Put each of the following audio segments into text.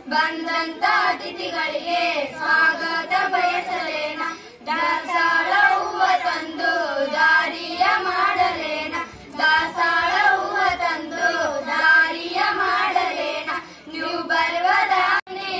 ಬಂದಂತ ಅತಿಥಿಗಳಿಗೆ ಸ್ವಾಗತ ಬಯಸಲೇನ ದಾಸಾಳ ಹೂವ ತಂದು ದಾರಿಯ ಮಾಡಲೇನ ದಾಸಾಳ ಹೂವ ತಂದು ದಾರಿಯ ಮಾಡಲೇನ ನೀವು ಬರುವದಾನೆ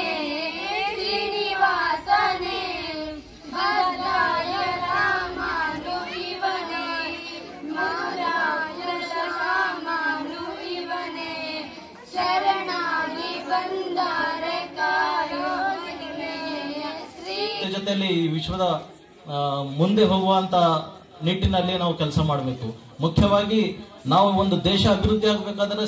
ಶ್ರೀನಿವಾಸನೇ ಭದ್ರಾಯ ರಾಮನು ಇವನೇ ಮಾರಾಯ ರಾಮನು ಇವನೇ ಶರಣಾಗಿ ಬಂದರೆ ಕಾಯೋ ಶ್ರೀ ಇದ್ರ ಜೊತೆಯಲ್ಲಿ ಈ ವಿಶ್ವದ ಆ, ಮುಂದೆ ಹೋಗುವಂತ ನಿಟ್ಟಿನಲ್ಲಿ ನಾವು ಕೆಲಸ ಮಾಡಬೇಕು ಮುಖ್ಯವಾಗಿ ನಾವು ಒಂದು ದೇಶ ಅಭಿವೃದ್ಧಿ ಆಗಬೇಕಾದ್ರೆ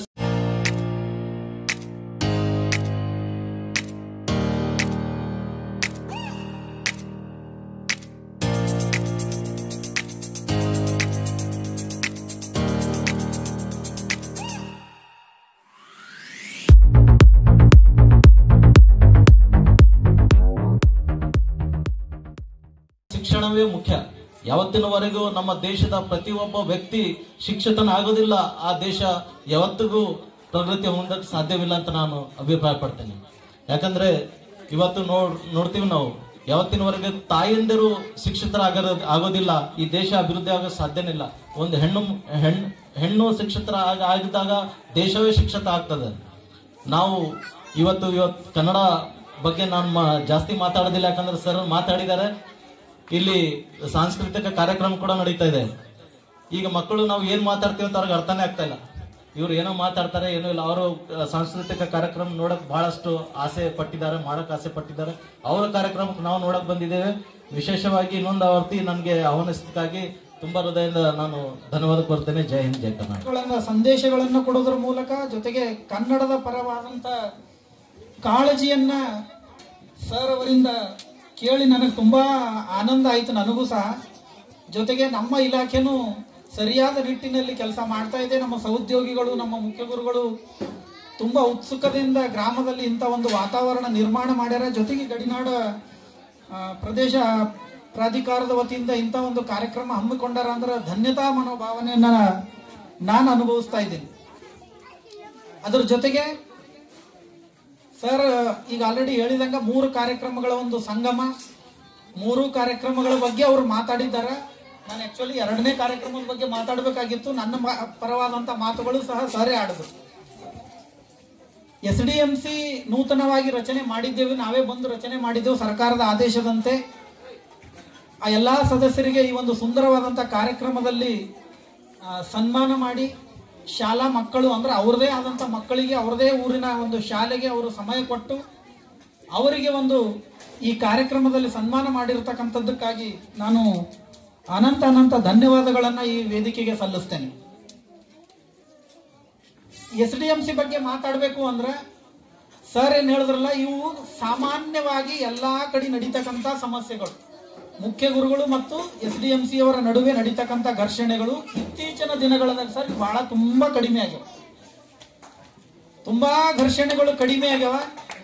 ಶಿಕ್ಷಣವೇ ಮುಖ್ಯ ಯಾವತ್ತಿನವರೆಗೂ ನಮ್ಮ ದೇಶದ ಪ್ರತಿಯೊಬ್ಬ ವ್ಯಕ್ತಿ ಶಿಕ್ಷಿತನಾಗೋದಿಲ್ಲ ಆ ದೇಶ ಯಾವತ್ತಿಗೂ ಪ್ರಗತಿ ಹೊಂದಕ್ಕೆ ಸಾಧ್ಯವಿಲ್ಲ ಅಂತ ನಾನು ಅಭಿಪ್ರಾಯ ಪಡ್ತೇನೆ ಯಾಕಂದ್ರೆ ಇವತ್ತು ನೋಡ್ ನೋಡ್ತೀವಿ ನಾವು ಯಾವತ್ತಿನವರೆಗೆ ತಾಯಂದಿರು ಶಿಕ್ಷಿತರಾಗ ಆಗೋದಿಲ್ಲ ಈ ದೇಶ ಅಭಿವೃದ್ಧಿ ಆಗೋ ಸಾಧ್ಯನಿಲ್ಲ ಒಂದು ಹೆಣ್ಣು ಹೆಣ್ಣು ಹೆಣ್ಣು ಶಿಕ್ಷಿತರ ಆಗ- ಆಗಿದ್ದಾಗ ದೇಶವೇ ಶಿಕ್ಷಿತ ಆಗ್ತದೆ ನಾವು ಇವತ್ತು ಇವತ್ತು ಕನ್ನಡ ಬಗ್ಗೆ ನಾನು ಮ- ಜಾಸ್ತಿ ಮಾತಾಡೋದಿಲ್ಲ ಯಾಕಂದ್ರೆ ಸರ್ ಮಾತಾಡಿದ್ದಾರೆ ಇಲ್ಲಿ ಸಾಂಸ್ಕೃತಿಕ ಕಾರ್ಯಕ್ರಮ ಕೂಡ ನಡೀತಾ ಇದೆ ಈಗ ಮಕ್ಕಳು ನಾವು ಏನ್ ಮಾತಾಡ್ತೀವಿ ಅಂತ ಅವ್ರಿಗೆ ಅರ್ಥನೇ ಆಗ್ತಾ ಇಲ್ಲ ಇವ್ರು ಏನೋ ಮಾತಾಡ್ತಾರೆ ಏನೋ ಇಲ್ಲ ಅವರು ಸಾಂಸ್ಕೃತಿಕ ಕಾರ್ಯಕ್ರಮ ನೋಡಕ್ ಬಹಳಷ್ಟು ಆಸೆ ಪಟ್ಟಿದ್ದಾರೆ ಮಾಡಕ್ ಆಸೆ ಪಟ್ಟಿದ್ದಾರೆ ಅವರ ಕಾರ್ಯಕ್ರಮಕ್ಕೆ ನಾವು ನೋಡಕ್ ಬಂದಿದ್ದೇವೆ ವಿಶೇಷವಾಗಿ ಇನ್ನೊಂದು ಆವರ್ತಿ ನನಗೆ ಆಹ್ವಾನಿಸಿದ್ದಕ್ಕಾಗಿ ತುಂಬಾ ಹೃದಯದಿಂದ ನಾನು ಧನ್ಯವಾದ ಕೊಡ್ತೇನೆ ಜೈ ಹಿಂದ್ ಜೈ ಕರ್ನಾಟಕ ಗಳನ್ನ ಸಂದೇಶಗಳನ್ನು ಕೊಡೋದ್ರ ಮೂಲಕ ಜೊತೆಗೆ ಕನ್ನಡದ ಪರವಾದಂತ ಕಾಳಜಿಯನ್ನ ಸರ್ ಅವರಿಂದ ಕೇಳಿ ನನಗೆ ತುಂಬಾ ಆನಂದ ಆಯ್ತು ನನಗೂ ಸಹ ಜೊತೆಗೆ ನಮ್ಮ ಇಲಾಖೆನೂ ಸರಿಯಾದ ನಿಟ್ಟಿನಲ್ಲಿ ಕೆಲಸ ಮಾಡ್ತಾ ಇದೆ ನಮ್ಮ ಸಹೋದ್ಯೋಗಿಗಳು ನಮ್ಮ ಮುಖ್ಯ ಗುರುಗಳು ತುಂಬಾ ಉತ್ಸುಕತೆಯಿಂದ ಗ್ರಾಮದಲ್ಲಿ ಇಂಥ ಒಂದು ವಾತಾವರಣ ನಿರ್ಮಾಣ ಮಾಡ್ಯಾರ ಜೊತೆಗೆ ಗಡಿನಾಡ ಆ, ಪ್ರದೇಶ ಪ್ರಾಧಿಕಾರದ ವತಿಯಿಂದ ಇಂಥ ಒಂದು ಕಾರ್ಯಕ್ರಮ ಹಮ್ಮಿಕೊಂಡಾರ ಅಂದ್ರೆ ಧನ್ಯತಾ ಮನೋಭಾವನೆಯನ್ನ ನಾನು ಅನುಭವಿಸ್ತಾ ಇದ್ದೀನಿ ಅದ್ರ ಜೊತೆಗೆ ಸರ್ ಈಗ ಆಲ್ರೆಡಿ ಹೇಳಿದಂಗ ಮೂರು ಕಾರ್ಯಕ್ರಮಗಳ ಒಂದು ಸಂಗಮ ಮೂರು ಕಾರ್ಯಕ್ರಮಗಳ ಬಗ್ಗೆ ಅವರು ಮಾತಾಡಿದ್ದಾರೆ ನಾನು ಆಕ್ಚುಲಿ ಎರಡನೇ ಕಾರ್ಯಕ್ರಮದ ಬಗ್ಗೆ ಮಾತಾಡಬೇಕಾಗಿತ್ತು ನನ್ನ ಮ- ಪರವಾದಂತ ಮಾತುಗಳು ಸಹ ಸರೇ ಆಡಿದ್ರು ಎಸ್ ಡಿ ಎಂ ಸಿ ನೂತನವಾಗಿ ರಚನೆ ಮಾಡಿದ್ದೇವೆ ನಾವೇ ಬಂದು ರಚನೆ ಮಾಡಿದ್ದೆವು ಸರ್ಕಾರದ ಆದೇಶದಂತೆ ಆ ಎಲ್ಲಾ ಸದಸ್ಯರಿಗೆ ಈ ಒಂದು ಸುಂದರವಾದಂತ ಕಾರ್ಯಕ್ರಮದಲ್ಲಿ ಆ, ಸನ್ಮಾನ ಮಾಡಿ ಶಾಲಾ ಮಕ್ಕಳು ಅಂದ್ರೆ ಅವ್ರದೇ ಆದಂತ ಮಕ್ಕಳಿಗೆ ಅವ್ರದೇ ಊರಿನ ಒಂದು ಶಾಲೆಗೆ ಅವರು ಸಮಯ ಕೊಟ್ಟು ಅವರಿಗೆ ಒಂದು ಈ ಕಾರ್ಯಕ್ರಮದಲ್ಲಿ ಸನ್ಮಾನ ಮಾಡಿರ್ತಕ್ಕಂಥದ್ದಕ್ಕಾಗಿ ನಾನು ಅನಂತ ಅನಂತ ಧನ್ಯವಾದಗಳನ್ನ ಈ ವೇದಿಕೆಗೆ ಸಲ್ಲಿಸ್ತೇನೆ ಎಸ್ ಡಿ ಎಂ ಸಿ ಬಗ್ಗೆ ಮಾತಾಡಬೇಕು ಅಂದ್ರೆ ಸರ್ ಏನ್ ಹೇಳಿದ್ರಲ್ಲ ಇವು ಸಾಮಾನ್ಯವಾಗಿ ಎಲ್ಲಾ ಕಡೆ ನಡೀತಕ್ಕಂತ ಸಮಸ್ಯೆಗಳು ಮುಖ್ಯ ಗುರುಗಳು ಮತ್ತು ಎಸ್ ಡಿ ಎಂ ಸಿ ಅವರ ನಡುವೆ ನಡೀತಕ್ಕಂತ ಘರ್ಷಣೆಗಳು ಇತ್ತೀಚಿನ ದಿನಗಳಲ್ಲಿ ಸರ್ ಬಹಳ ತುಂಬಾ ಕಡಿಮೆ ಆಗ್ಯಾವ ತುಂಬಾ ಘರ್ಷಣೆಗಳು ಕಡಿಮೆ ಆಗ್ಯಾವ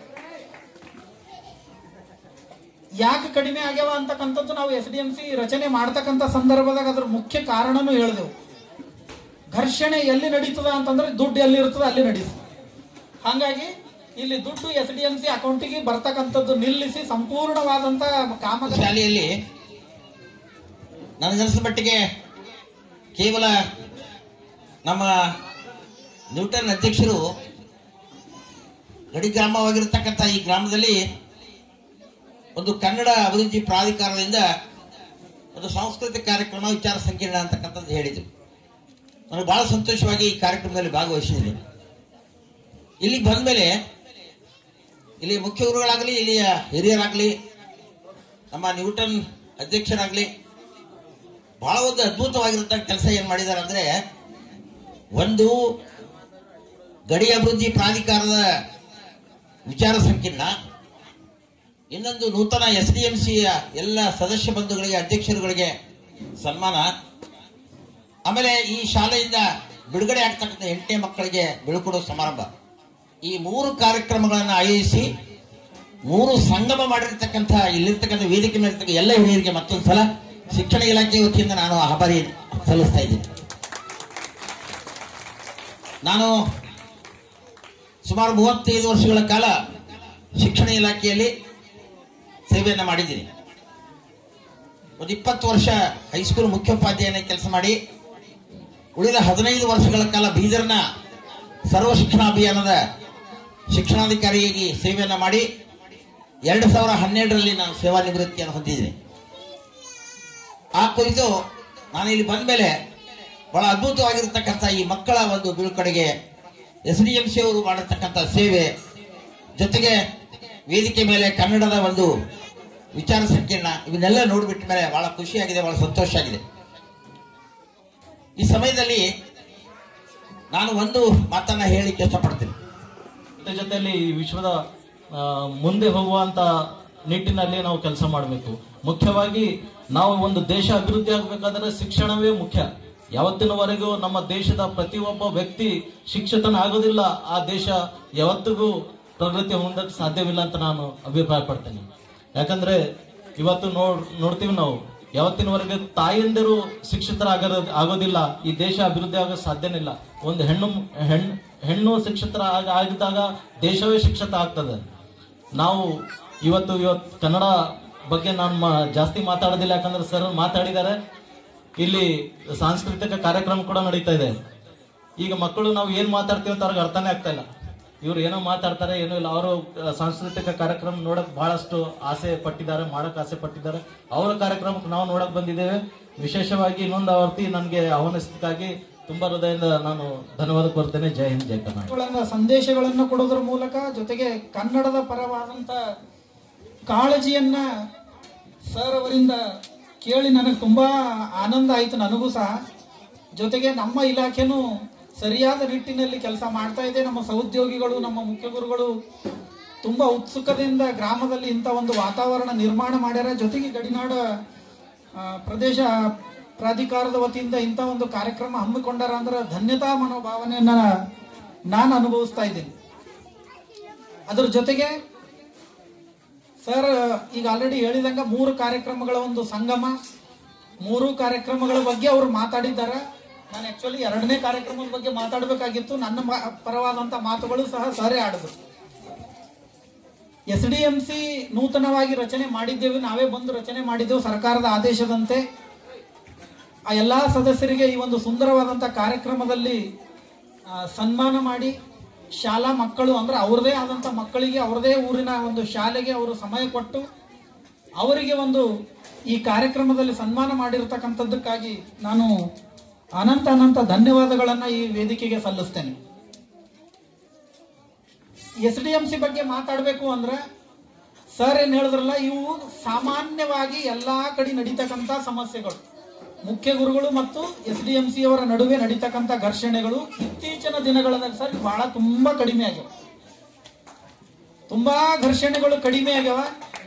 ಯಾಕೆ ಕಡಿಮೆ ಆಗ್ಯಾವ ಅಂತಕ್ಕಂಥದ್ದು ನಾವು ಎಸ್ ಡಿ ಎಂ ಸಿ ರಚನೆ ಮಾಡ್ತಕ್ಕಂಥ ಸಂದರ್ಭದಾಗ ಅದ್ರ ಮುಖ್ಯ ಕಾರಣನೂ ಹೇಳಿದೆವು ಘರ್ಷಣೆ ಎಲ್ಲಿ ನಡೀತದ ಅಂತಂದ್ರೆ ದುಡ್ಡು ಎಲ್ಲಿ ಇರ್ತದ ಅಲ್ಲಿ ನಡೀತದೆ ಹಾಗಾಗಿ ಇಲ್ಲಿ ದುಡ್ಡು ಎಸ್ ಡಿ ಎಂ ಸಿ ಅಕೌಂಟಿಗೆ ಬರ್ತಕ್ಕಂಥದ್ದು ನಿಲ್ಲಿಸಿ ಸಂಪೂರ್ಣವಾದಂತ ಕಾಮಗಾರಿ ಶಾಲೆಯಲ್ಲಿ ನನಗನ್ಸಿದ ಮಟ್ಟಿಗೆ ಕೇವಲ ನಮ್ಮ ನ್ಯೂಟನ್ ಅಧ್ಯಕ್ಷರು ಗಡಿ ಗ್ರಾಮವಾಗಿರ್ತಕ್ಕಂಥ ಈ ಗ್ರಾಮದಲ್ಲಿ ಒಂದು ಕನ್ನಡ ಅಭಿವೃದ್ಧಿ ಪ್ರಾಧಿಕಾರದಿಂದ ಒಂದು ಸಾಂಸ್ಕೃತಿಕ ಕಾರ್ಯಕ್ರಮ ವಿಚಾರ ಸಂಕಿರಣ ಅಂತಕ್ಕಂಥದ್ದು ಹೇಳಿದ್ರು ನನಗೆ ಬಹಳ ಸಂತೋಷವಾಗಿ ಈ ಕಾರ್ಯಕ್ರಮದಲ್ಲಿ ಭಾಗವಹಿಸಿದ್ದೀನಿ ಇಲ್ಲಿಗೆ ಬಂದ್ಮೇಲೆ ಇಲ್ಲಿ ಮುಖ್ಯ ಗುರುಗಳಾಗಲಿ ಇಲ್ಲಿಯ ಹಿರಿಯರಾಗಲಿ ನಮ್ಮ ನ್ಯೂಟನ್ ಅಧ್ಯಕ್ಷರಾಗಲಿ ಬಹಳ ಒಂದು ಅದ್ಭುತವಾಗಿರ್ತಕ್ಕ ಕೆಲಸ ಏನು ಮಾಡಿದ್ದಾರೆ ಅಂದ್ರೆ ಒಂದು ಗಡಿ ಅಭಿವೃದ್ಧಿ ಪ್ರಾಧಿಕಾರದ ವಿಚಾರ ಸಂಕಿರಣ ಇನ್ನೊಂದು ನೂತನ ಎಸ್ ಡಿ ಎಂ ಸಿಯ ಎಲ್ಲ ಸದಸ್ಯ ಬಂಧುಗಳಿಗೆ ಅಧ್ಯಕ್ಷರುಗಳಿಗೆ ಸನ್ಮಾನ ಆಮೇಲೆ ಈ ಶಾಲೆಯಿಂದ ಬಿಡುಗಡೆ ಆಗ್ತಕ್ಕಂಥ ಎಂಟನೇ ಮಕ್ಕಳಿಗೆ ಬೀಳ್ಕೊಡೋ ಸಮಾರಂಭ ಈ ಮೂರು ಕಾರ್ಯಕ್ರಮಗಳನ್ನು ಆಯೋಜಿಸಿ ಮೂರು ಸಂಗಮ ಮಾಡಿರ್ತಕ್ಕಂಥ ಇಲ್ಲಿರ್ತಕ್ಕಂಥ ವೇದಿಕೆ ಮೇಲಿರ್ತಕ್ಕ ಎಲ್ಲ ಹಿರಿಯರಿಗೆ ಮತ್ತೊಂದು ಸಲ ಶಿಕ್ಷಣ ಇಲಾಖೆ ವತಿಯಿಂದ ನಾನು ಆಭಾರಿ ಸಲ್ಲಿಸ್ತಾ ಇದ್ದೀನಿ ನಾನು ಸುಮಾರು ಮೂವತ್ತೈದು ವರ್ಷಗಳ ಕಾಲ ಶಿಕ್ಷಣ ಇಲಾಖೆಯಲ್ಲಿ ಸೇವೆಯನ್ನು ಮಾಡಿದ್ದೀನಿ ಒಂದು ಇಪ್ಪತ್ತು ವರ್ಷ ಹೈಸ್ಕೂಲ್ ಮುಖ್ಯೋಪಾಧ್ಯಾಯನ ಕೆಲಸ ಮಾಡಿ ಉಳಿದ ಹದಿನೈದು ವರ್ಷಗಳ ಕಾಲ ಬೀದರ್ನ ಸರ್ವ ಶಿಕ್ಷಣ ಅಭಿಯಾನದ ಶಿಕ್ಷಣಾಧಿಕಾರಿಯಾಗಿ ಸೇವೆಯನ್ನು ಮಾಡಿ ಎರಡು ಸಾವಿರ ಹನ್ನೆರಡರಲ್ಲಿ ನಾನು ಸೇವಾ ನಿವೃತ್ತಿಯನ್ನು ಹೊಂದಿದ್ದೀನಿ ಆ ಕುರಿತು ನಾನು ಇಲ್ಲಿ ಬಂದ ಮೇಲೆ ಬಹಳ ಅದ್ಭುತವಾಗಿರ್ತಕ್ಕಂಥ ಈ ಮಕ್ಕಳ ಒಂದು ಬೀಳ್ಕೊಡುಗೆ ಎಸ್ ಡಿ ಎಂ ಸಿ ಅವರು ಮಾಡಿರ್ತಕ್ಕಂಥ ಸೇವೆ ಜೊತೆಗೆ ವೇದಿಕೆ ಮೇಲೆ ಕನ್ನಡದ ಒಂದು ವಿಚಾರ ಸಂಕಿರಣ ಇವನ್ನೆಲ್ಲ ನೋಡ್ಬಿಟ್ಟ ಮೇಲೆ ಬಹಳ ಖುಷಿಯಾಗಿದೆ ಬಹಳ ಸಂತೋಷ ಆಗಿದೆ ಈ ಸಮಯದಲ್ಲಿ ನಾನು ಒಂದು ಮಾತನ್ನ ಹೇಳಿಕ್ಕೆ ಇಷ್ಟಪಡ್ತೀನಿ ಜೊತೆ ಜೊತೆಯಲ್ಲಿ ಈ ವಿಶ್ವದ ಆ, ಮುಂದೆ ಹೋಗುವಂತ ನಿಟ್ಟಿನಲ್ಲಿ ನಾವು ಕೆಲಸ ಮಾಡಬೇಕು ಮುಖ್ಯವಾಗಿ ನಾವು ಒಂದು ದೇಶ ಅಭಿವೃದ್ಧಿ ಆಗಬೇಕಾದ್ರೆ ಶಿಕ್ಷಣವೇ ಮುಖ್ಯ ಯಾವತ್ತಿನವರೆಗೂ ನಮ್ಮ ದೇಶದ ಪ್ರತಿಯೊಬ್ಬ ವ್ಯಕ್ತಿ ಶಿಕ್ಷಿತನಾಗೋದಿಲ್ಲ ಆ ದೇಶ ಯಾವತ್ತಿಗೂ ಪ್ರಗತಿ ಹೊಂದಕ್ಕೆ ಸಾಧ್ಯವಿಲ್ಲ ಅಂತ ನಾನು ಅಭಿಪ್ರಾಯ ಪಡ್ತೇನೆ ಯಾಕಂದ್ರೆ ಇವತ್ತು ನೋಡ್ ನೋಡ್ತೀವಿ ನಾವು ಯಾವತ್ತಿನವರೆಗೆ ತಾಯಂದಿರು ಶಿಕ್ಷಿತರಾಗ ಆಗೋದಿಲ್ಲ ಈ ದೇಶ ಅಭಿವೃದ್ಧಿ ಆಗೋ ಸಾಧ್ಯನೇ ಇಲ್ಲ ಒಂದು ಹೆಣ್ಣು ಹೆಣ್ಣು ಹೆಣ್ಣು ಶಿಕ್ಷಿತರ ಆಗ- ಆಗಿದ್ದಾಗ ದೇಶವೇ ಶಿಕ್ಷಿತ ಆಗ್ತದೆ ನಾವು ಇವತ್ತು ಇವತ್ತು ಕನ್ನಡ ಬಗ್ಗೆ ನಾನು ಮ- ಜಾಸ್ತಿ ಮಾತಾಡೋದಿಲ್ಲ ಯಾಕಂದ್ರೆ ಸರ್ ಮಾತಾಡಿದ್ದಾರೆ ಇಲ್ಲಿ ಸಾಂಸ್ಕೃತಿಕ ಕಾರ್ಯಕ್ರಮ ಕೂಡ ನಡೀತಾ ಇದೆ ಈಗ ಮಕ್ಕಳು ನಾವು ಏನ್ ಮಾತಾಡ್ತೀವಿ ಅಂತ ಅವ್ರಿಗೆ ಅರ್ಥನೇ ಆಗ್ತಾ ಇಲ್ಲ ಇವ್ರು ಏನೋ ಮಾತಾಡ್ತಾರೆ ಏನೋ ಇಲ್ಲ ಅವರು ಸಾಂಸ್ಕೃತಿಕ ಕಾರ್ಯಕ್ರಮ ನೋಡಕ್ ಬಹಳಷ್ಟು ಆಸೆ ಪಟ್ಟಿದ್ದಾರೆ ಮಾಡಕ್ ಆಸೆ ಪಟ್ಟಿದ್ದಾರೆ ಅವರ ಕಾರ್ಯಕ್ರಮಕ್ಕೆ ನಾವು ನೋಡಕ್ ಬಂದಿದ್ದೇವೆ ವಿಶೇಷವಾಗಿ ಇನ್ನೊಂದು ಆವರ್ತಿ ನನಗೆ ಆಹ್ವಾನಿಸಿದ್ದಕ್ಕಾಗಿ ತುಂಬಾ ಹೃದಯದಿಂದ ನಾನು ಧನ್ಯವಾದ ಕೊಡ್ತೇನೆ ಜೈ ಹಿಂದ್ ಜೈ ಕರ್ನಾಟಕ ಗಳನ್ನ ಸಂದೇಶಗಳನ್ನು ಕೊಡೋದ್ರ ಮೂಲಕ ಜೊತೆಗೆ ಕನ್ನಡದ ಪರವಾದಂತ ಕಾಳಜಿಯನ್ನ ಸರ್ ಅವರಿಂದ ಕೇಳಿ ನನಗೆ ತುಂಬಾ ಆನಂದ ಆಯಿತು ನನಗೂ ಸಹ ಜೊತೆಗೆ ನಮ್ಮ ಇಲಾಖೆನೂ ಸರಿಯಾದ ನಿಟ್ಟಿನಲ್ಲಿ ಕೆಲಸ ಮಾಡ್ತಾ ಇದೆ ನಮ್ಮ ಸಹೋದ್ಯೋಗಿಗಳು ನಮ್ಮ ಮುಖ್ಯ ಗುರುಗಳು ತುಂಬಾ ಉತ್ಸುಕತೆಯಿಂದ ಗ್ರಾಮದಲ್ಲಿ ಇಂಥ ಒಂದು ವಾತಾವರಣ ನಿರ್ಮಾಣ ಮಾಡ್ಯಾರ ಜೊತೆಗೆ ಗಡಿನಾಡ ಆ, ಪ್ರದೇಶ ಪ್ರಾಧಿಕಾರದ ವತಿಯಿಂದ ಇಂಥ ಒಂದು ಕಾರ್ಯಕ್ರಮ ಹಮ್ಮಿಕೊಂಡಾರ ಅಂದ್ರೆ ಧನ್ಯತಾ ಮನೋಭಾವನೆಯನ್ನ ನಾನು ಅನುಭವಿಸ್ತಾ ಇದ್ದೀನಿ ಅದ್ರ ಜೊತೆಗೆ ಸರ್ ಈಗ ಆಲ್ರೆಡಿ ಹೇಳಿದಂಗ ಮೂರು ಕಾರ್ಯಕ್ರಮಗಳ ಒಂದು ಸಂಗಮ ಮೂರು ಕಾರ್ಯಕ್ರಮಗಳ ಬಗ್ಗೆ ಅವರು ಮಾತಾಡಿದ್ದಾರೆ ನಾನು ಆಕ್ಚುಲಿ ಎರಡನೇ ಕಾರ್ಯಕ್ರಮದ ಬಗ್ಗೆ ಮಾತಾಡಬೇಕಾಗಿತ್ತು ನನ್ನ ಮ- ಪರವಾದಂತ ಮಾತುಗಳು ಸಹ ಸರೇ ಆಡಿದ್ರು ಎಸ್ ಡಿ ಎಂ ಸಿ ನೂತನವಾಗಿ ರಚನೆ ಮಾಡಿದ್ದೇವೆ ನಾವೇ ಬಂದು ರಚನೆ ಮಾಡಿದ್ದೆವು ಸರ್ಕಾರದ ಆದೇಶದಂತೆ ಆ ಎಲ್ಲಾ ಸದಸ್ಯರಿಗೆ ಈ ಒಂದು ಸುಂದರವಾದಂತ ಕಾರ್ಯಕ್ರಮದಲ್ಲಿ ಆ, ಸನ್ಮಾನ ಮಾಡಿ ಶಾಲಾ ಮಕ್ಕಳು ಅಂದ್ರೆ ಅವ್ರದೇ ಆದಂತ ಮಕ್ಕಳಿಗೆ ಅವ್ರದೇ ಊರಿನ ಒಂದು ಶಾಲೆಗೆ ಅವರು ಸಮಯ ಕೊಟ್ಟು ಅವರಿಗೆ ಒಂದು ಈ ಕಾರ್ಯಕ್ರಮದಲ್ಲಿ ಸನ್ಮಾನ ಮಾಡಿರ್ತಕ್ಕಂಥದ್ದಕ್ಕಾಗಿ ನಾನು ಅನಂತ ಅನಂತ ಧನ್ಯವಾದಗಳನ್ನ ಈ ವೇದಿಕೆಗೆ ಸಲ್ಲಿಸ್ತೇನೆ ಎಸ್ ಡಿ ಎಂ ಸಿ ಬಗ್ಗೆ ಮಾತಾಡಬೇಕು ಅಂದ್ರೆ ಸರ್ ಏನ್ ಹೇಳಿದ್ರಲ್ಲ ಇವು ಸಾಮಾನ್ಯವಾಗಿ ಎಲ್ಲಾ ಕಡೆ ನಡೀತಕ್ಕಂತ ಸಮಸ್ಯೆಗಳು ಮುಖ್ಯ ಗುರುಗಳು ಮತ್ತು ಎಸ್ ಡಿ ಎಂ ಸಿ ಅವರ ನಡುವೆ ನಡೀತಕ್ಕಂತ ಘರ್ಷಣೆಗಳು ಇತ್ತೀಚಿನ ದಿನಗಳಲ್ಲಿ ಸರ್ ಬಹಳ ತುಂಬಾ ಕಡಿಮೆ ಆಗ್ಯಾವ ತುಂಬಾ ಘರ್ಷಣೆಗಳು ಕಡಿಮೆ ಆಗ್ಯಾವ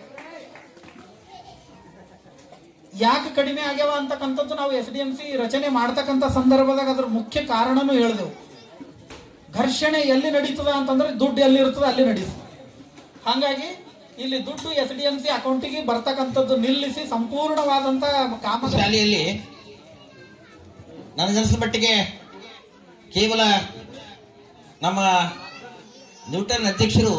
ಯಾಕೆ ಕಡಿಮೆ ಆಗ್ಯಾವ ಅಂತಕ್ಕಂಥದ್ದು ನಾವು ಎಸ್ ಡಿ ಎಂ ಸಿ ರಚನೆ ಮಾಡ್ತಕ್ಕಂಥ ಸಂದರ್ಭದಾಗ ಅದ್ರ ಮುಖ್ಯ ಕಾರಣನೂ ಹೇಳಿದೆವು ಘರ್ಷಣೆ ಎಲ್ಲಿ ನಡೀತದ ಅಂತಂದ್ರೆ ದುಡ್ಡು ಎಲ್ಲಿ ಇರ್ತದ ಅಲ್ಲಿ ನಡೀತದೆ ಹಾಗಾಗಿ ಇಲ್ಲಿ ದುಡ್ಡು ಎಸ್ ಡಿ ಎಂ ಸಿ ಅಕೌಂಟಿಗೆ ಬರ್ತಕ್ಕಂಥದ್ದು ನಿಲ್ಲಿಸಿ ಸಂಪೂರ್ಣವಾದಂತ ಕಾಮ ಶಾಲೆಯಲ್ಲಿ ನನಗನ್ಸಿದ ಮಟ್ಟಿಗೆ ಕೇವಲ ನಮ್ಮ ನ್ಯೂಟನ್ ಅಧ್ಯಕ್ಷರು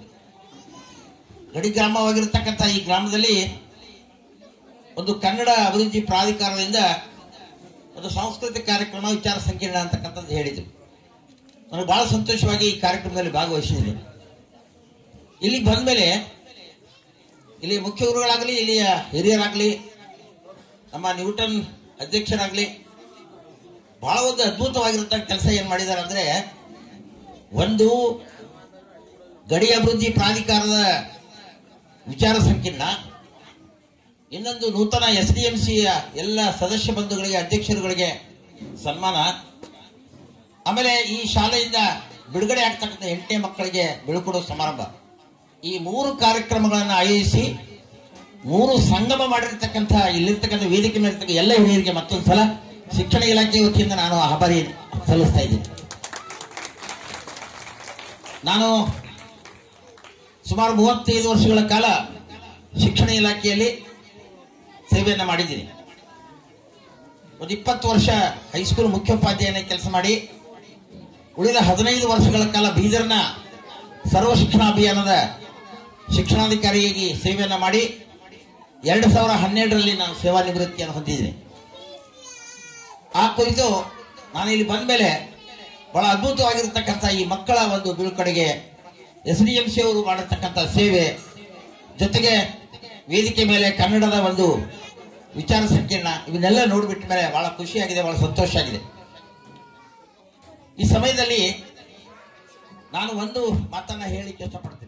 ಗಡಿ ಗ್ರಾಮವಾಗಿರ್ತಕ್ಕಂಥ ಈ ಗ್ರಾಮದಲ್ಲಿ ಒಂದು ಕನ್ನಡ ಅಭಿವೃದ್ಧಿ ಪ್ರಾಧಿಕಾರದಿಂದ ಒಂದು ಸಾಂಸ್ಕೃತಿಕ ಕಾರ್ಯಕ್ರಮ ವಿಚಾರ ಸಂಕಿರಣ ಅಂತಕ್ಕಂಥದ್ದು ಹೇಳಿದ್ರು ನನಗೆ ಬಹಳ ಸಂತೋಷವಾಗಿ ಈ ಕಾರ್ಯಕ್ರಮದಲ್ಲಿ ಭಾಗವಹಿಸಿದ್ದೀನಿ ಇಲ್ಲಿಗೆ ಬಂದ್ಮೇಲೆ ಇಲ್ಲಿ ಮುಖ್ಯ ಗುರುಗಳಾಗಲಿ ಇಲ್ಲಿಯ ಹಿರಿಯರಾಗಲಿ ನಮ್ಮ ನ್ಯೂಟನ್ ಅಧ್ಯಕ್ಷರಾಗಲಿ ಬಹಳ ಒಂದು ಅದ್ಭುತವಾಗಿರ್ತಕ್ಕ ಕೆಲಸ ಏನ್ ಮಾಡಿದ್ದಾರೆ ಅಂದ್ರೆ ಒಂದು ಗಡಿ ಅಭಿವೃದ್ಧಿ ಪ್ರಾಧಿಕಾರದ ವಿಚಾರ ಸಂಕಿರಣ ಇನ್ನೊಂದು ನೂತನ ಎಸ್ ಡಿ ಎಂ ಸಿಯ ಎಲ್ಲ ಸದಸ್ಯ ಬಂಧುಗಳಿಗೆ ಅಧ್ಯಕ್ಷರುಗಳಿಗೆ ಸನ್ಮಾನ ಆಮೇಲೆ ಈ ಶಾಲೆಯಿಂದ ಬಿಡುಗಡೆ ಆಗ್ತಕ್ಕಂಥ ಎಂಟನೇ ಮಕ್ಕಳಿಗೆ ಬೀಳ್ಕೊಡೋ ಸಮಾರಂಭ ಈ ಮೂರು ಕಾರ್ಯಕ್ರಮಗಳನ್ನು ಆಯೋಜಿಸಿ ಮೂರು ಸಂಗಮ ಮಾಡಿರ್ತಕ್ಕಂಥ ಇಲ್ಲಿರ್ತಕ್ಕಂಥ ವೇದಿಕೆ ಮೇಲಿರ್ತಕ್ಕ ಎಲ್ಲ ಹಿರಿಯರಿಗೆ ಮತ್ತೊಂದು ಸಲ ಶಿಕ್ಷಣ ಇಲಾಖೆ ವತಿಯಿಂದ ನಾನು ಆಭಾರಿ ಸಲ್ಲಿಸ್ತಾ ಇದ್ದೀನಿ ನಾನು ಸುಮಾರು ಮೂವತ್ತೈದು ವರ್ಷಗಳ ಕಾಲ ಶಿಕ್ಷಣ ಇಲಾಖೆಯಲ್ಲಿ ಸೇವೆಯನ್ನು ಮಾಡಿದ್ದೀನಿ ಒಂದು ಇಪ್ಪತ್ತು ವರ್ಷ ಹೈಸ್ಕೂಲ್ ಮುಖ್ಯೋಪಾಧ್ಯಾಯನ ಕೆಲಸ ಮಾಡಿ ಉಳಿದ ಹದಿನೈದು ವರ್ಷಗಳ ಕಾಲ ಬೀದರ್ನ ಸರ್ವ ಶಿಕ್ಷಣ ಅಭಿಯಾನದ ಶಿಕ್ಷಣಾಧಿಕಾರಿಯಾಗಿ ಸೇವೆಯನ್ನು ಮಾಡಿ ಎರಡು ಸಾವಿರ ಹನ್ನೆರಡರಲ್ಲಿ ನಾನು ಸೇವಾ ನಿವೃತ್ತಿಯನ್ನು ಹೊಂದಿದ್ದೀನಿ ಆ ಕುರಿತು ನಾನು ಇಲ್ಲಿ ಬಂದ ಮೇಲೆ ಬಹಳ ಅದ್ಭುತವಾಗಿರ್ತಕ್ಕಂಥ ಈ ಮಕ್ಕಳ ಒಂದು ಬೀಳ್ಕೊಡುಗೆ ಎಸ್ ಡಿ ಎಂ ಸಿ ಅವರು ಮಾಡಿರ್ತಕ್ಕಂಥ ಸೇವೆ ಜೊತೆಗೆ ವೇದಿಕೆ ಮೇಲೆ ಕನ್ನಡದ ಒಂದು ವಿಚಾರ ಸಂಕಿರಣ ಇವನ್ನೆಲ್ಲ ನೋಡಿಬಿಟ್ಟ ಮೇಲೆ ಬಹಳ ಖುಷಿಯಾಗಿದೆ ಬಹಳ ಸಂತೋಷ ಆಗಿದೆ ಈ ಸಮಯದಲ್ಲಿ ನಾನು ಒಂದು ಮಾತನ್ನ ಹೇಳಿಕ್ಕೆ ಇಷ್ಟಪಡ್ತೇನೆ